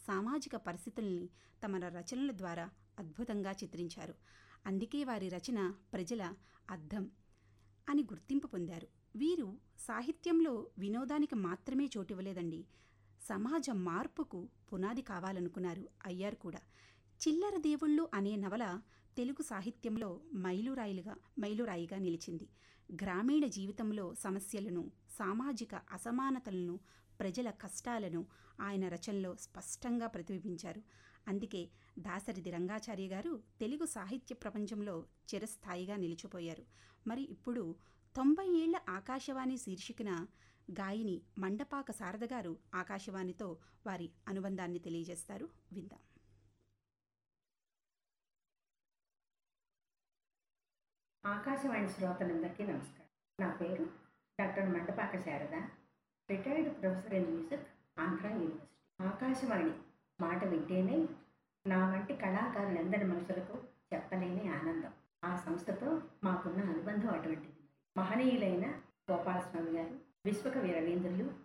సామాజిక పరిస్థితుల్ని తమ రచనల ద్వారా అద్భుతంగా చిత్రించారు అందుకే వారి రచన ప్రజల అద్దం అని గుర్తింపు పొందారు వీరు సాహిత్యంలో వినోదానికి మాత్రమే చోటివ్వలేదండి సమాజ మార్పుకు పునాది కావాలనుకున్నారు అయ్యారు కూడా చిల్లర దేవుళ్ళు అనే నవల తెలుగు సాహిత్యంలో మైలురాయిలుగా మైలురాయిగా నిలిచింది గ్రామీణ జీవితంలో సమస్యలను సామాజిక అసమానతలను ప్రజల కష్టాలను ఆయన రచనలో స్పష్టంగా ప్రతిబింబించారు అందుకే దాసరిది రంగాచార్య గారు తెలుగు సాహిత్య ప్రపంచంలో చిరస్థాయిగా నిలిచిపోయారు మరి ఇప్పుడు తొంభై ఏళ్ల ఆకాశవాణి శీర్షికన గాయని మండపాక శారద గారు ఆకాశవాణితో వారి అనుబంధాన్ని తెలియజేస్తారు విందాం ఆకాశవాణి శ్రోతలందరికీ నమస్కారం నా పేరు doctor Mandapaka Sharada retired professor in music Andhra university Akashvani మాట వింటేనే నా వంటి కళాకారులందరి మనసులకు చెప్పలేని ఆనందం ఆ సంస్థతో మాకున్న అనుబంధం అటువంటిది మహనీయులైన గోపాలస్వామి గారు విశ్వకవి రవీంద్రులు